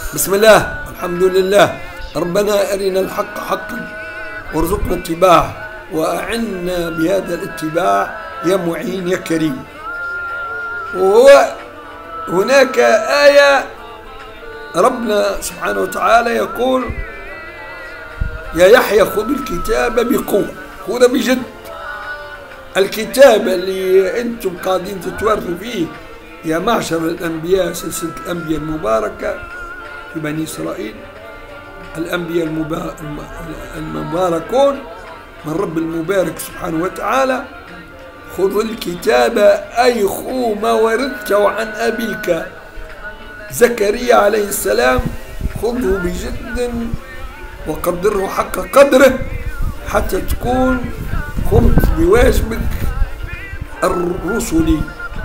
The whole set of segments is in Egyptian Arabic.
بسم الله الحمد لله ربنا أرنا الحق حقا وارزقنا اتباعه وأعنا بهذا الاتباع يا معين يا كريم وهو هناك آية ربنا سبحانه وتعالى يقول يا يحيى خذ الكتاب بقوة خذ بجد الكتاب اللي انتم قاعدين تتورثوا فيه يا معشر الانبياء سلسله الانبياء المباركه في بني اسرائيل الانبياء المبا- المباركون من رب المبارك سبحانه وتعالى خذ الكتاب اي خو ما ورثته عن ابيك زكريا عليه السلام خذه بجد وقدره حق قدره حتى تكون قمت بواجبك الرسلي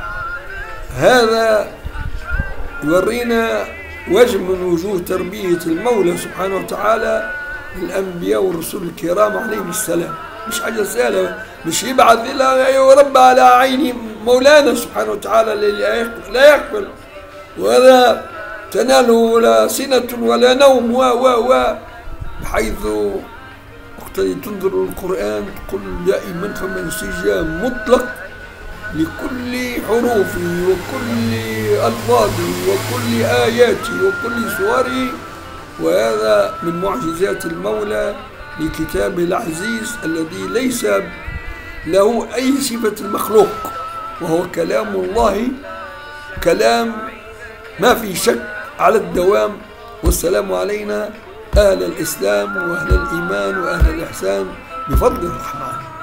هذا يورينا وجه من وجوه تربية المولى سبحانه وتعالى للأنبياء والرسل الكرام عليهم السلام مش حاجة سهلة مش يبعث إلا يربى على عين مولانا سبحانه وتعالى اللي لا يغفل- لا يغفل ولا تناله لا سنة ولا نوم و و و بحيث وقت اللي تنظر القرآن تقول دائما فمن استجاب مطلق لكل حروفه وكل ألفاظه وكل آياته وكل صوره وهذا من معجزات المولى لكتابه العزيز الذي ليس له أي صفة المخلوق وهو كلام الله كلام ما في شك على الدوام والسلام علينا أهل الإسلام وأهل الإيمان وأهل الإحسان بفضل الرحمن